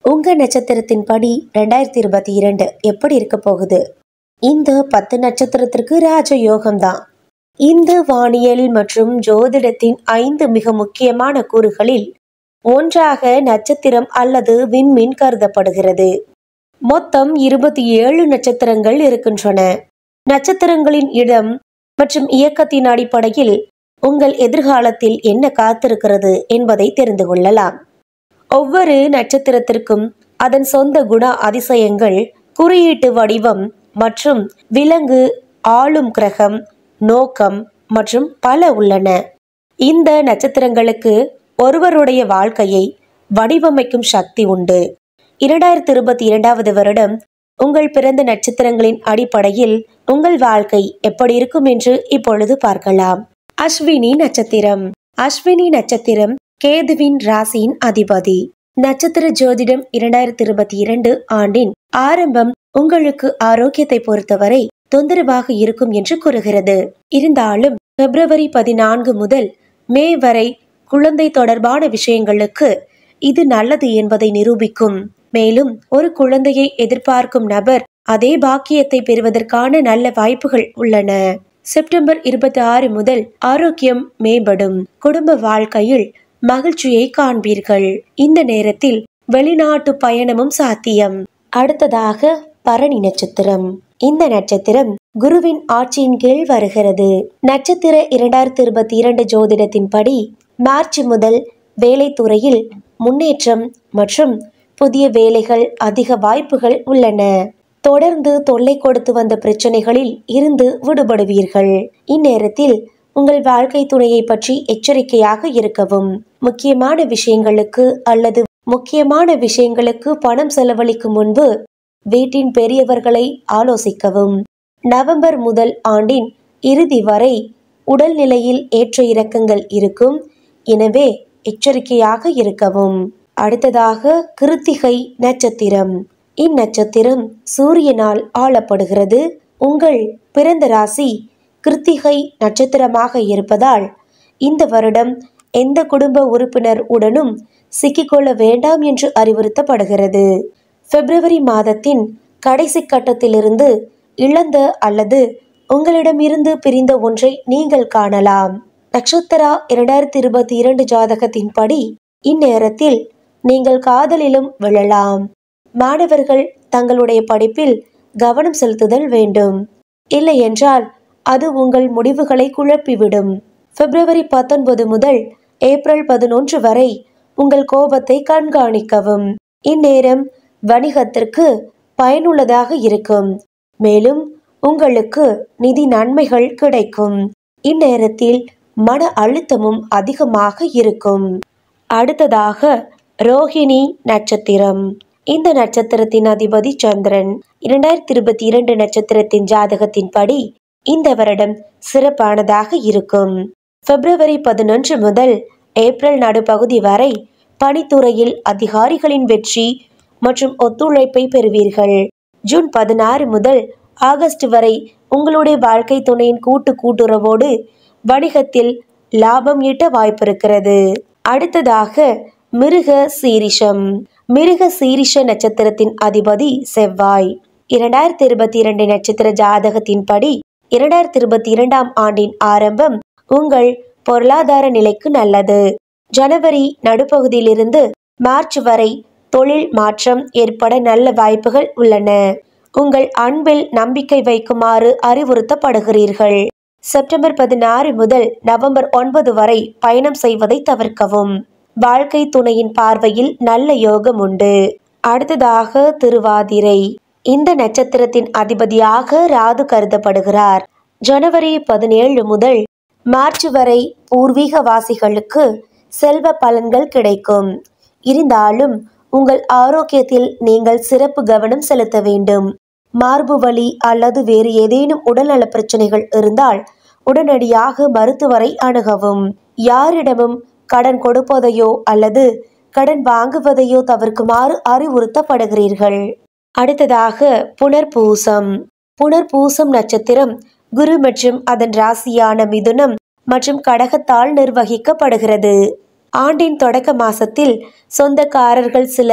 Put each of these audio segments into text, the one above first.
உங்க நட்சத்திரத்தின்படி ரெண்டாயிரத்தி இருபத்தி இரண்டு எப்படி இருக்க போகுது இந்த பத்து நட்சத்திரத்திற்கு ராஜயோகம் தான் இந்த வானியல் மற்றும் ஜோதிடத்தின் ஐந்து மிக முக்கியமான கூறுகளில் ஒன்றாக நட்சத்திரம் அல்லது விண்மீன் கருதப்படுகிறது மொத்தம் இருபத்தி ஏழு நட்சத்திரங்கள் இருக்கின்றன நட்சத்திரங்களின் இடம் மற்றும் இயக்கத்தின் அடிப்படையில் உங்கள் எதிர்காலத்தில் என்ன காத்திருக்கிறது என்பதை தெரிந்து கொள்ளலாம் ஒவ்வொரு நட்சத்திரத்திற்கும் அதன் சொந்த குண அதிசயங்கள் குறியீட்டு வடிவம் மற்றும் விலங்கு ஆளும் கிரகம் நோக்கம் மற்றும் பல உள்ளன இந்த நட்சத்திரங்களுக்கு ஒருவருடைய வாழ்க்கையை வடிவமைக்கும் சக்தி உண்டு இரண்டாயிரத்தி இருபத்தி இரண்டாவது வருடம் உங்கள் பிறந்த நட்சத்திரங்களின் அடிப்படையில் உங்கள் வாழ்க்கை எப்படி இருக்கும் என்று இப்பொழுது பார்க்கலாம் அஸ்வினி நட்சத்திரம் அஸ்வினி நட்சத்திரம் கேதுவின் ராசியின் அதிபதி நட்சத்திர ஜோதிடம் இரண்டாயிரத்தி இருபத்தி இரண்டு ஆண்டின் ஆரம்பம் உங்களுக்கு ஆரோக்கியத்தை பொறுத்தவரை தொந்தரவாக இருக்கும் என்று கூறுகிறது இருந்தாலும் பிப்ரவரி பதினான்கு முதல் மே வரை குழந்தை தொடர்பான விஷயங்களுக்கு இது நல்லது என்பதை நிரூபிக்கும் மேலும் ஒரு குழந்தையை எதிர்பார்க்கும் நபர் அதே பாக்கியத்தை பெறுவதற்கான நல்ல வாய்ப்புகள் உள்ளன செப்டம்பர் இருபத்தி ஆறு முதல் ஆரோக்கியம் மேம்படும் குடும்ப வாழ்க்கையில் மகிழ்ச்சியை காண்பீர்கள் இந்த நேரத்தில் வெளிநாட்டு பயணமும் சாத்தியம் அடுத்ததாக பரணி நட்சத்திரம் இந்த நட்சத்திரம் குருவின் ஆட்சியின் கீழ் வருகிறது நட்சத்திர இரண்டாயிரத்தி இருபத்தி இரண்டு ஜோதிடத்தின்படி மார்ச் முதல் வேலைத்துறையில் முன்னேற்றம் மற்றும் புதிய வேலைகள் அதிக வாய்ப்புகள் உள்ளன தொடர்ந்து தொல்லை கொடுத்து வந்த பிரச்சனைகளில் இருந்து விடுபடுவீர்கள் இந்நேரத்தில் உங்கள் வாழ்க்கை துணையை பற்றி எச்சரிக்கையாக இருக்கவும் முக்கியமான விஷயங்களுக்கு அல்லது முக்கியமான விஷயங்களுக்கு பணம் செலவழிக்கும் முன்பு வீட்டின் பெரியவர்களை ஆலோசிக்கவும் நவம்பர் முதல் ஆண்டின் இறுதி வரை உடல்நிலையில் ஏற்ற இறக்கங்கள் இருக்கும் எனவே எச்சரிக்கையாக இருக்கவும் அடுத்ததாக கிருத்திகை நட்சத்திரம் இந்நட்சத்திரம் சூரியனால் ஆளப்படுகிறது உங்கள் பிறந்த ராசி கிருத்திகை நட்சத்திரமாக இருப்பதால் இந்த வருடம் எந்த குடும்ப உறுப்பினர் உடனும் சிக்கிக்கொள்ள வேண்டாம் என்று அறிவுறுத்தப்படுகிறது பிப்ரவரி மாதத்தின் கடைசி கட்டத்திலிருந்து இழந்த அல்லது உங்களிடமிருந்து பிரிந்த ஒன்றை நீங்கள் காணலாம் நட்சத்திரா இரண்டாயிரத்தி இருபத்தி இரண்டு ஜாதகத்தின்படி இந்நேரத்தில் நீங்கள் காதலிலும் விழலாம் மாணவர்கள் தங்களுடைய படிப்பில் கவனம் செலுத்துதல் வேண்டும் இல்லை என்றால் அது உங்கள் முடிவுகளை குழப்பிவிடும் பிப்ரவரி பத்தொன்பது முதல் ஏப்ரல் பதினொன்று வரை உங்கள் கோபத்தை கண்காணிக்கவும் இந்நேரம் வணிகத்திற்கு பயனுள்ளதாக இருக்கும் மேலும் உங்களுக்கு நிதி நன்மைகள் கிடைக்கும் இந்நேரத்தில் மன அழுத்தமும் அதிகமாக இருக்கும் அடுத்ததாக ரோஹிணி நட்சத்திரம் இந்த நட்சத்திரத்தின் அதிபதி சந்திரன் இரண்டாயிரத்தி இருபத்தி இரண்டு நட்சத்திரத்தின் ஜாதகத்தின்படி இந்த வருடம் சிறப்பானதாக இருக்கும் பிப்ரவரி பதினொன்று முதல் ஏப்ரல் நடுப்பகுதி வரை பணித்துறையில் அதிகாரிகளின் வெற்றி மற்றும் ஒத்துழைப்பை பெறுவீர்கள் ஜூன் பதினாறு முதல் ஆகஸ்ட் வரை உங்களுடைய வாழ்க்கை துணையின் கூட்டு கூட்டுறவோடு வணிகத்தில் லாபம் ஈட்ட வாய்ப்பிருக்கிறது அடுத்ததாக மிருக சீரிஷம் மிருக சீரிஷ நட்சத்திரத்தின் அதிபதி செவ்வாய் இரண்டாயிரத்தி இருபத்தி இரண்டு நட்சத்திர ஜாதகத்தின்படி இரண்டாயிரத்தி இருபத்தி இரண்டாம் ஆண்டின் ஆரம்பம் உங்கள் பொருளாதார நிலைக்கு நல்லது ஜனவரி நடுப்பகுதியிலிருந்து மார்ச் வரை தொழில் மாற்றம் ஏற்பட நல்ல வாய்ப்புகள் உள்ளன உங்கள் அன்பில் நம்பிக்கை வைக்குமாறு அறிவுறுத்தப்படுகிறீர்கள் செப்டம்பர் பதினாறு முதல் நவம்பர் ஒன்பது வரை பயணம் செய்வதை தவிர்க்கவும் வாழ்க்கை துணையின் பார்வையில் நல்ல யோகம் உண்டு அடுத்ததாக திருவாதிரை இந்த நட்சத்திரத்தின் அதிபதியாக ராது கருதப்படுகிறார் ஜனவரி பதினேழு முதல் மார்ச் வரை பூர்வீகவாசிகளுக்கு செல்வ பலன்கள் கிடைக்கும் இருந்தாலும் உங்கள் ஆரோக்கியத்தில் நீங்கள் சிறப்பு கவனம் செலுத்த வேண்டும் மார்பு வலி அல்லது வேறு ஏதேனும் உடல்நல பிரச்சனைகள் இருந்தால் உடனடியாக மருத்துவரை அணுகவும் யாரிடமும் கடன் கொடுப்பதையோ அல்லது கடன் வாங்குவதையோ தவிர்க்குமாறு அறிவுறுத்தப்படுகிறீர்கள் அடுத்ததாக புனர்பூசம் புனர்பூசம் நட்சத்திரம் குரு மற்றும் அதன் ராசியான மிதுனம் மற்றும் கடகத்தால் நிர்வகிக்கப்படுகிறது ஆண்டின் தொடக்க மாசத்தில் சொந்தக்காரர்கள் சிலர்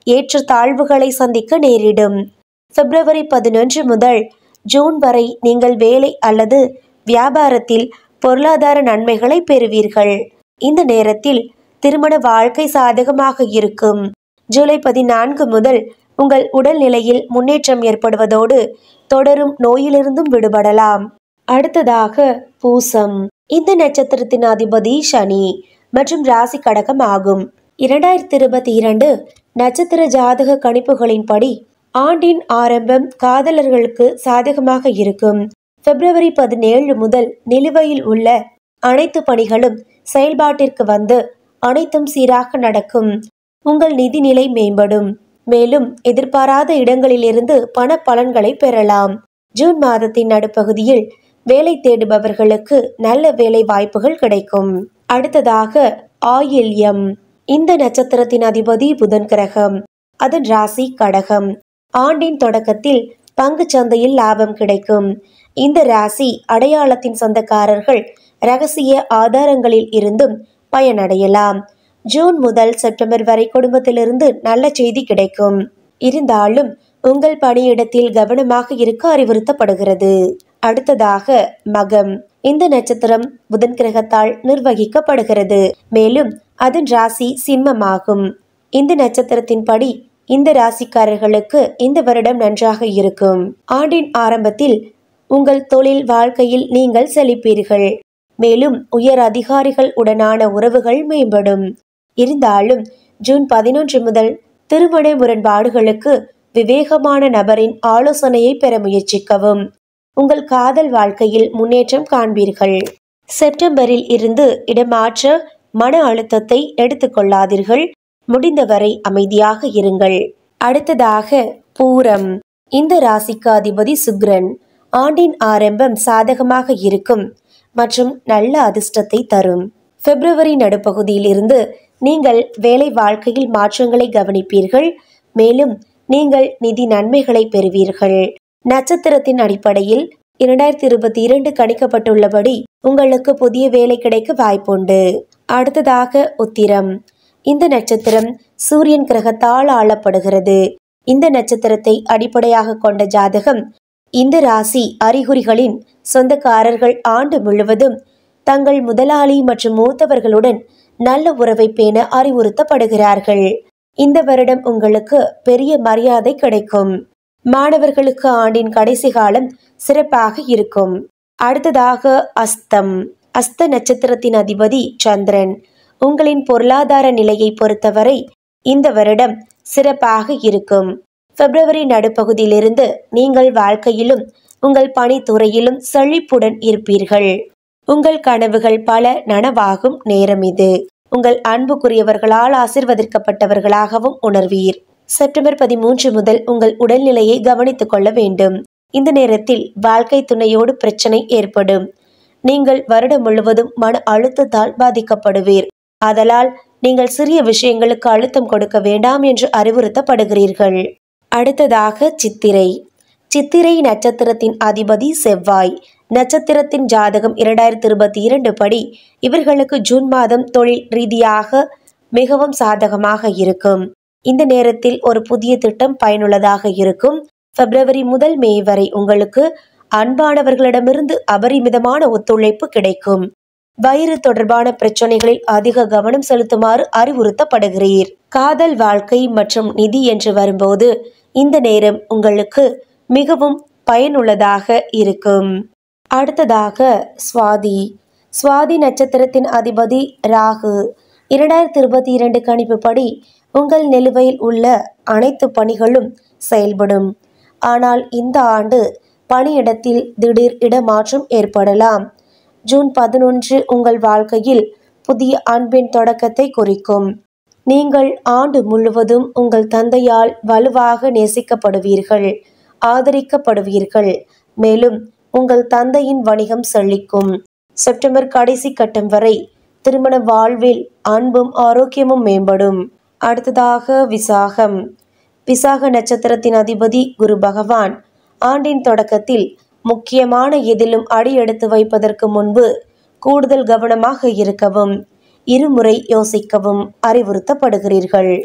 ஏற்ற தாழ்வுகளை சந்திக்க நேரிடும் பிப்ரவரி பதினொன்று முதல் ஜூன் வரை நீங்கள் வேலை அல்லது வியாபாரத்தில் பொருளாதார நன்மைகளை பெறுவீர்கள் இந்த நேரத்தில் திருமண வாழ்க்கை சாதகமாக இருக்கும் ஜூலை பதினான்கு முதல் உங்கள் உடல்நிலையில் முன்னேற்றம் ஏற்படுவதோடு தொடரும் நோயிலிருந்தும் விடுபடலாம் அடுத்ததாக பூசம் இந்த நட்சத்திரத்தின் அதிபதி சனி மற்றும் ராசி கடகம் ஆகும் இரண்டாயிரத்தி இருபத்தி இரண்டு நட்சத்திர ஜாதக கணிப்புகளின்படி ஆண்டின் ஆரம்பம் காதலர்களுக்கு சாதகமாக இருக்கும் பிப்ரவரி பதினேழு முதல் நிலுவையில் உள்ள அனைத்து பணிகளும் செயல்பாட்டிற்கு வந்து அனைத்தும் சீராக நடக்கும் உங்கள் நிதிநிலை மேம்படும் மேலும் எதிர்பாராத இடங்களிலிருந்து பண பலன்களை பெறலாம் ஜூன் மாதத்தின் நடுப்பகுதியில் வேலை தேடுபவர்களுக்கு நல்ல வேலை வாய்ப்புகள் கிடைக்கும் அடுத்ததாக ஆயில்யம் இந்த நட்சத்திரத்தின் அதிபதி புதன் கிரகம் அதன் ராசி கடகம் ஆண்டின் தொடக்கத்தில் பங்கு சந்தையில் லாபம் கிடைக்கும் இந்த ராசி அடையாளத்தின் சொந்தக்காரர்கள் ரகசிய ஆதாரங்களில் இருந்தும் பயனடையலாம் ஜூன் முதல் செப்டம்பர் வரை குடும்பத்திலிருந்து நல்ல செய்தி கிடைக்கும் இருந்தாலும் உங்கள் பணியிடத்தில் கவனமாக இருக்க அறிவுறுத்தப்படுகிறது அடுத்ததாக மகம் இந்த நட்சத்திரம் புதன் கிரகத்தால் நிர்வகிக்கப்படுகிறது மேலும் அதன் ராசி சிம்மமாகும் இந்த நட்சத்திரத்தின் படி இந்த ராசிக்காரர்களுக்கு இந்த வருடம் நன்றாக இருக்கும் ஆண்டின் ஆரம்பத்தில் உங்கள் தொழில் வாழ்க்கையில் நீங்கள் செழிப்பீர்கள் மேலும் உயர் அதிகாரிகள் உடனான உறவுகள் மேம்படும் இருந்தாலும் ஜூன் பதினொன்று முதல் திருமண முரண்பாடுகளுக்கு விவேகமான நபரின் ஆலோசனையை பெற முயற்சிக்கவும் உங்கள் காதல் வாழ்க்கையில் முன்னேற்றம் காண்பீர்கள் செப்டம்பரில் இருந்து இடமாற்ற மன அழுத்தத்தை எடுத்துக்கொள்ளாதீர்கள் முடிந்தவரை அமைதியாக இருங்கள் அடுத்ததாக பூரம் இந்த ராசிக்கு அதிபதி சுக்ரன் ஆண்டின் ஆரம்பம் சாதகமாக இருக்கும் மற்றும் நல்ல அதிர்ஷ்டத்தை தரும் பிப்ரவரி நடுப்பகுதியில் இருந்து நீங்கள் வேலை வாழ்க்கையில் மாற்றங்களை கவனிப்பீர்கள் மேலும் நீங்கள் நிதி நன்மைகளை பெறுவீர்கள் நட்சத்திரத்தின் அடிப்படையில் இரண்டாயிரத்தி இருபத்தி இரண்டு கணிக்கப்பட்டுள்ளபடி உங்களுக்கு புதிய வேலை கிடைக்க வாய்ப்புண்டு அடுத்ததாக உத்திரம் இந்த நட்சத்திரம் சூரியன் கிரகத்தால் ஆளப்படுகிறது இந்த நட்சத்திரத்தை அடிப்படையாக கொண்ட ஜாதகம் இந்த ராசி அறிகுறிகளின் சொந்தக்காரர்கள் ஆண்டு முழுவதும் தங்கள் முதலாளி மற்றும் மூத்தவர்களுடன் நல்ல உறவை பேண அறிவுறுத்தப்படுகிறார்கள் இந்த வருடம் உங்களுக்கு பெரிய மரியாதை கிடைக்கும் மாணவர்களுக்கு ஆண்டின் கடைசி காலம் சிறப்பாக இருக்கும் அடுத்ததாக அஸ்தம் அஸ்த நட்சத்திரத்தின் அதிபதி சந்திரன் உங்களின் பொருளாதார நிலையை பொறுத்தவரை இந்த வருடம் சிறப்பாக இருக்கும் பிப்ரவரி நடுப்பகுதியிலிருந்து நீங்கள் வாழ்க்கையிலும் உங்கள் பணித்துறையிலும் செழிப்புடன் இருப்பீர்கள் உங்கள் கனவுகள் பல நனவாகும் நேரம் இது உங்கள் அன்புக்குரியவர்களால் ஆசிர்வதிக்கப்பட்டவர்களாகவும் உணர்வீர் செப்டம்பர் பதிமூன்று முதல் உங்கள் உடல்நிலையை கவனித்துக் கொள்ள வேண்டும் இந்த நேரத்தில் வாழ்க்கை துணையோடு பிரச்சனை ஏற்படும் நீங்கள் வருடம் முழுவதும் மன அழுத்தத்தால் பாதிக்கப்படுவீர் ஆதலால் நீங்கள் சிறிய விஷயங்களுக்கு அழுத்தம் கொடுக்க வேண்டாம் என்று அறிவுறுத்தப்படுகிறீர்கள் அடுத்ததாக சித்திரை சித்திரை நட்சத்திரத்தின் அதிபதி செவ்வாய் நட்சத்திரத்தின் ஜாதகம் இரண்டாயிரத்தி இருபத்தி இரண்டு படி இவர்களுக்கு ஜூன் மாதம் தொழில் ரீதியாக மிகவும் சாதகமாக இருக்கும் இந்த நேரத்தில் ஒரு புதிய திட்டம் பயனுள்ளதாக இருக்கும் பிப்ரவரி முதல் மே வரை உங்களுக்கு அன்பானவர்களிடமிருந்து அபரிமிதமான ஒத்துழைப்பு கிடைக்கும் வயிறு தொடர்பான பிரச்சனைகளில் அதிக கவனம் செலுத்துமாறு அறிவுறுத்தப்படுகிறீர் காதல் வாழ்க்கை மற்றும் நிதி என்று வரும்போது இந்த நேரம் உங்களுக்கு மிகவும் பயனுள்ளதாக இருக்கும் அடுத்ததாக சுவாதி சுவாதி நட்சத்திரத்தின் அதிபதி ராகு இரண்டாயிரத்தி இருபத்தி இரண்டு கணிப்புப்படி உங்கள் நிலுவையில் உள்ள அனைத்து பணிகளும் செயல்படும் ஆனால் இந்த ஆண்டு பணியிடத்தில் திடீர் இடமாற்றம் ஏற்படலாம் ஜூன் பதினொன்று உங்கள் வாழ்க்கையில் புதிய அன்பின் தொடக்கத்தை குறிக்கும் நீங்கள் ஆண்டு முழுவதும் உங்கள் தந்தையால் வலுவாக நேசிக்கப்படுவீர்கள் ஆதரிக்கப்படுவீர்கள் மேலும் உங்கள் தந்தையின் வணிகம் செழிக்கும் செப்டம்பர் கடைசி கட்டம் வரை திருமண வாழ்வில் அன்பும் ஆரோக்கியமும் மேம்படும் அடுத்ததாக விசாகம் விசாக நட்சத்திரத்தின் அதிபதி குரு பகவான் ஆண்டின் தொடக்கத்தில் முக்கியமான எதிலும் அடி எடுத்து வைப்பதற்கு முன்பு கூடுதல் கவனமாக இருக்கவும் இருமுறை யோசிக்கவும் அறிவுறுத்தப்படுகிறீர்கள்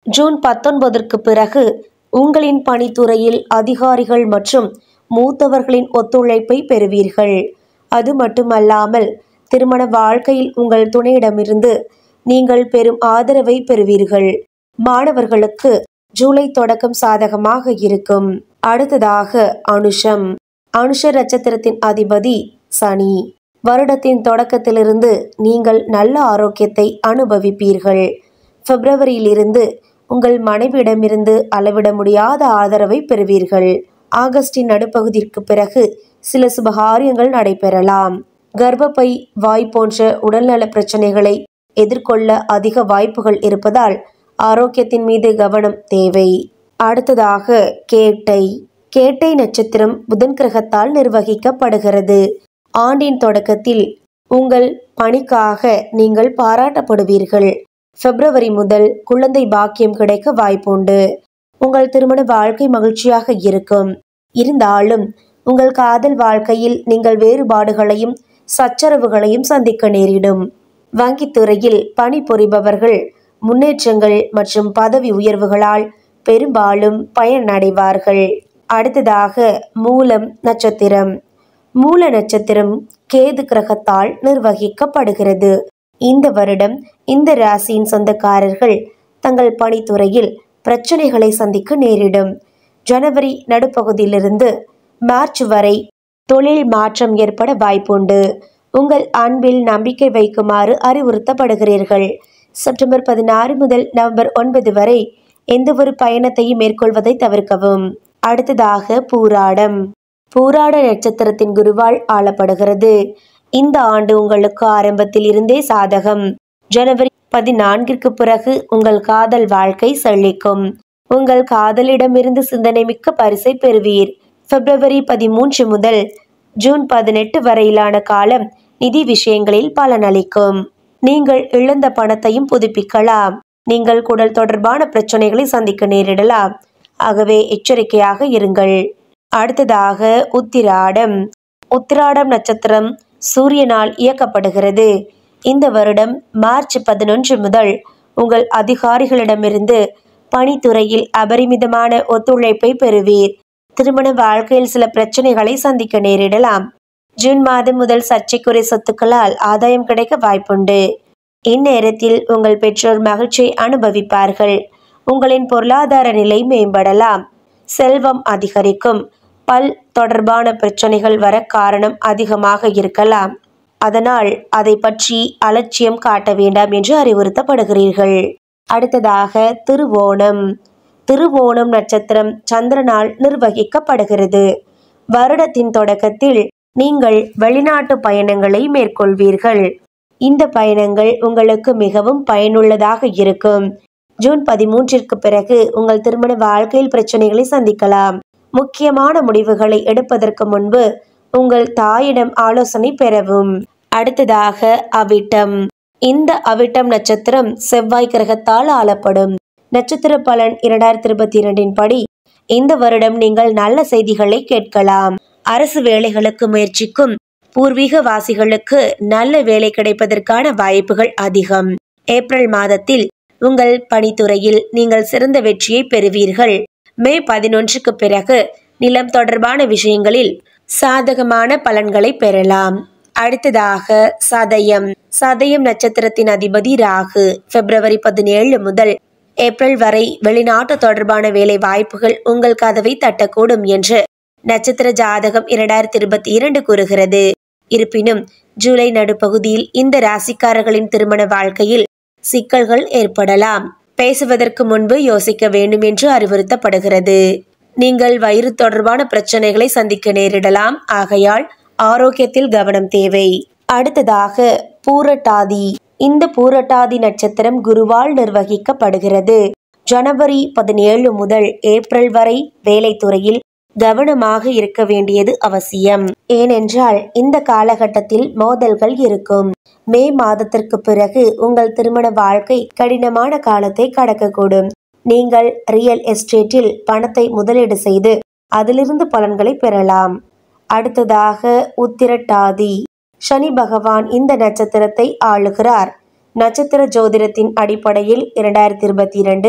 ஜூன் பத்தொன்பதற்கு பிறகு உங்களின் பணித்துறையில் அதிகாரிகள் மற்றும் மூத்தவர்களின் ஒத்துழைப்பை பெறுவீர்கள் அது மட்டுமல்லாமல் திருமண வாழ்க்கையில் உங்கள் துணையிடமிருந்து நீங்கள் பெரும் ஆதரவை பெறுவீர்கள் மாணவர்களுக்கு ஜூலை தொடக்கம் சாதகமாக இருக்கும் அடுத்ததாக அனுஷம் அனுஷ நட்சத்திரத்தின் அதிபதி சனி வருடத்தின் தொடக்கத்திலிருந்து நீங்கள் நல்ல ஆரோக்கியத்தை அனுபவிப்பீர்கள் பிப்ரவரியிலிருந்து உங்கள் மனைவியிடமிருந்து அளவிட முடியாத ஆதரவை பெறுவீர்கள் ஆகஸ்டின் நடுப்பகுதிக்கு பிறகு சில சுபகாரியங்கள் நடைபெறலாம் கர்ப்பப்பை வாய் போன்ற உடல்நல பிரச்சனைகளை எதிர்கொள்ள அதிக வாய்ப்புகள் இருப்பதால் ஆரோக்கியத்தின் மீது கவனம் தேவை அடுத்ததாக கேட்டை கேட்டை நட்சத்திரம் புதன் கிரகத்தால் நிர்வகிக்கப்படுகிறது ஆண்டின் தொடக்கத்தில் உங்கள் பணிக்காக நீங்கள் பாராட்டப்படுவீர்கள் பிப்ரவரி முதல் குழந்தை பாக்கியம் கிடைக்க வாய்ப்புண்டு உங்கள் திருமண வாழ்க்கை மகிழ்ச்சியாக இருக்கும் இருந்தாலும் உங்கள் காதல் வாழ்க்கையில் நீங்கள் வேறுபாடுகளையும் சச்சரவுகளையும் சந்திக்க நேரிடும் வங்கித்துறையில் பணிபுரிபவர்கள் முன்னேற்றங்கள் மற்றும் பதவி உயர்வுகளால் பெரும்பாலும் பயனடைவார்கள் அடுத்ததாக மூலம் நட்சத்திரம் மூல நட்சத்திரம் கேது கிரகத்தால் நிர்வகிக்கப்படுகிறது இந்த வருடம் இந்த ராசியின் சொந்தக்காரர்கள் தங்கள் பணித்துறையில் பிரச்சனைகளை சந்திக்க நேரிடும் ஜனவரி நடுப்பகுதியிலிருந்து மார்ச் வரை தொழில் மாற்றம் ஏற்பட வாய்ப்புண்டு உங்கள் அன்பில் நம்பிக்கை வைக்குமாறு அறிவுறுத்தப்படுகிறீர்கள் செப்டம்பர் பதினாறு முதல் நவம்பர் ஒன்பது வரை எந்த ஒரு பயணத்தையும் மேற்கொள்வதை தவிர்க்கவும் அடுத்ததாக பூராடம் பூராட நட்சத்திரத்தின் குருவால் ஆளப்படுகிறது இந்த ஆண்டு உங்களுக்கு ஆரம்பத்தில் இருந்தே சாதகம் ஜனவரி பதினான்கிற்கு பிறகு உங்கள் காதல் வாழ்க்கை செழிக்கும் உங்கள் காதலிடமிருந்து சிந்தனை மிக்க பரிசை பெறுவீர் பிப்ரவரி பதிமூன்று முதல் ஜூன் பதினெட்டு வரையிலான காலம் நிதி விஷயங்களில் பலனளிக்கும் நீங்கள் இழந்த பணத்தையும் புதுப்பிக்கலாம் நீங்கள் குடல் தொடர்பான பிரச்சனைகளை சந்திக்க நேரிடலாம் ஆகவே எச்சரிக்கையாக இருங்கள் அடுத்ததாக உத்திராடம் உத்திராடம் நட்சத்திரம் சூரியனால் இயக்கப்படுகிறது இந்த வருடம் மார்ச் பதினொன்று முதல் உங்கள் அதிகாரிகளிடமிருந்து பணித்துறையில் அபரிமிதமான ஒத்துழைப்பை பெறுவீர் திருமண வாழ்க்கையில் சில பிரச்சனைகளை சந்திக்க நேரிடலாம் ஜூன் மாதம் முதல் சர்ச்சைக்குறை சொத்துக்களால் ஆதாயம் கிடைக்க வாய்ப்புண்டு இந்நேரத்தில் உங்கள் பெற்றோர் மகிழ்ச்சியை அனுபவிப்பார்கள் உங்களின் பொருளாதார நிலை மேம்படலாம் செல்வம் அதிகரிக்கும் பல் தொடர்பான பிரச்சனைகள் வர காரணம் அதிகமாக இருக்கலாம் அதனால் அதை பற்றி அலட்சியம் காட்ட வேண்டாம் என்று அறிவுறுத்தப்படுகிறீர்கள் அடுத்ததாக திருவோணம் திருவோணம் நட்சத்திரம் சந்திரனால் நிர்வகிக்கப்படுகிறது வருடத்தின் தொடக்கத்தில் நீங்கள் வெளிநாட்டு பயணங்களை மேற்கொள்வீர்கள் இந்த பயணங்கள் உங்களுக்கு மிகவும் பயனுள்ளதாக இருக்கும் ஜூன் பதிமூன்றிற்கு பிறகு உங்கள் திருமண வாழ்க்கையில் பிரச்சனைகளை சந்திக்கலாம் முக்கியமான முடிவுகளை எடுப்பதற்கு முன்பு உங்கள் தாயிடம் ஆலோசனை பெறவும் அடுத்ததாக அவிட்டம் இந்த அவிட்டம் நட்சத்திரம் செவ்வாய் கிரகத்தால் ஆளப்படும் நட்சத்திர பலன் இரண்டாயிரத்தி இருபத்தி இரண்டின் படி இந்த வருடம் நீங்கள் நல்ல செய்திகளை கேட்கலாம் அரசு வேலைகளுக்கு முயற்சிக்கும் பூர்வீக வாசிகளுக்கு நல்ல வேலை கிடைப்பதற்கான வாய்ப்புகள் அதிகம் ஏப்ரல் மாதத்தில் உங்கள் பணித்துறையில் நீங்கள் சிறந்த வெற்றியை பெறுவீர்கள் மே பதினொன்றுக்கு பிறகு நிலம் தொடர்பான விஷயங்களில் சாதகமான பலன்களை பெறலாம் அடுத்ததாக சதயம் சதயம் நட்சத்திரத்தின் அதிபதி ராகு பிப்ரவரி பதினேழு முதல் ஏப்ரல் வரை வெளிநாட்டு தொடர்பான வேலை வாய்ப்புகள் உங்கள் கதவை தட்டக்கூடும் என்று நட்சத்திர ஜாதகம் இரண்டாயிரத்தி இருபத்தி இரண்டு கூறுகிறது இருப்பினும் ஜூலை நடுப்பகுதியில் இந்த ராசிக்காரர்களின் திருமண வாழ்க்கையில் சிக்கல்கள் ஏற்படலாம் பேசுவதற்கு முன்பு யோசிக்க வேண்டும் என்று அறிவுறுத்தப்படுகிறது நீங்கள் வயிறு தொடர்பான பிரச்சனைகளை சந்திக்க நேரிடலாம் ஆகையால் ஆரோக்கியத்தில் கவனம் தேவை அடுத்ததாக பூரட்டாதி இந்த பூரட்டாதி நட்சத்திரம் குருவால் நிர்வகிக்கப்படுகிறது ஜனவரி பதினேழு முதல் ஏப்ரல் வரை வேலைத்துறையில் கவனமாக இருக்க வேண்டியது அவசியம் ஏனென்றால் இந்த காலகட்டத்தில் மோதல்கள் இருக்கும் மே மாதத்திற்கு பிறகு உங்கள் திருமண வாழ்க்கை கடினமான காலத்தை கடக்கக்கூடும் நீங்கள் ரியல் எஸ்டேட்டில் பணத்தை முதலீடு செய்து அதிலிருந்து பலன்களை பெறலாம் அடுத்ததாக உத்திரட்டாதி சனி பகவான் இந்த நட்சத்திரத்தை ஆளுகிறார் நட்சத்திர ஜோதிடத்தின் அடிப்படையில் இரண்டாயிரத்தி இருபத்தி இரண்டு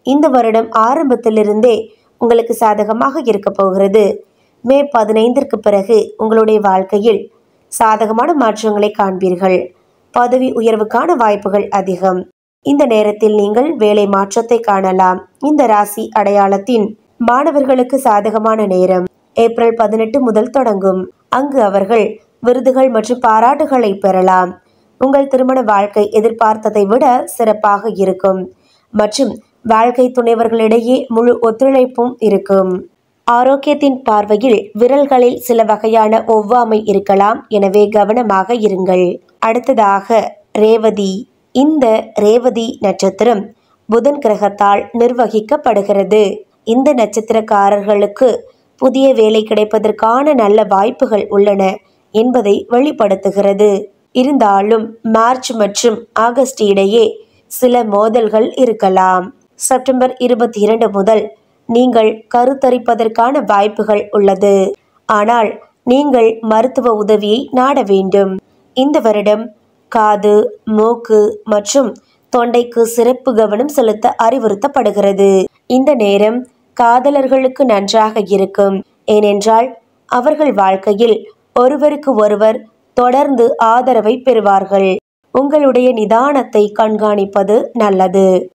இந்த வருடம் ஆரம்பத்திலிருந்தே உங்களுக்கு சாதகமாக இருக்க போகிறது மே பதினைந்திற்கு பிறகு உங்களுடைய வாழ்க்கையில் சாதகமான மாற்றங்களை காண்பீர்கள் பதவி உயர்வுக்கான வாய்ப்புகள் அதிகம் இந்த நேரத்தில் நீங்கள் வேலை மாற்றத்தை காணலாம் இந்த ராசி அடையாளத்தின் மாணவர்களுக்கு சாதகமான நேரம் ஏப்ரல் பதினெட்டு முதல் தொடங்கும் அங்கு அவர்கள் விருதுகள் மற்றும் பாராட்டுகளை பெறலாம் உங்கள் திருமண வாழ்க்கை எதிர்பார்த்ததை விட சிறப்பாக இருக்கும் மற்றும் வாழ்க்கை துணைவர்களிடையே முழு ஒத்துழைப்பும் இருக்கும் ஆரோக்கியத்தின் பார்வையில் விரல்களில் சில வகையான ஒவ்வாமை இருக்கலாம் எனவே கவனமாக இருங்கள் அடுத்ததாக ரேவதி இந்த ரேவதி நட்சத்திரம் புதன் கிரகத்தால் நிர்வகிக்கப்படுகிறது இந்த நட்சத்திரக்காரர்களுக்கு புதிய வேலை கிடைப்பதற்கான நல்ல வாய்ப்புகள் உள்ளன என்பதை வெளிப்படுத்துகிறது இருந்தாலும் மார்ச் மற்றும் ஆகஸ்ட் இடையே சில மோதல்கள் இருக்கலாம் செப்டம்பர் இருபத்தி இரண்டு முதல் நீங்கள் கருத்தரிப்பதற்கான வாய்ப்புகள் உள்ளது ஆனால் நீங்கள் மருத்துவ உதவியை நாட வேண்டும் இந்த வருடம் காது மூக்கு மற்றும் தொண்டைக்கு சிறப்பு கவனம் செலுத்த அறிவுறுத்தப்படுகிறது இந்த நேரம் காதலர்களுக்கு நன்றாக இருக்கும் ஏனென்றால் அவர்கள் வாழ்க்கையில் ஒருவருக்கு ஒருவர் தொடர்ந்து ஆதரவை பெறுவார்கள் உங்களுடைய நிதானத்தை கண்காணிப்பது நல்லது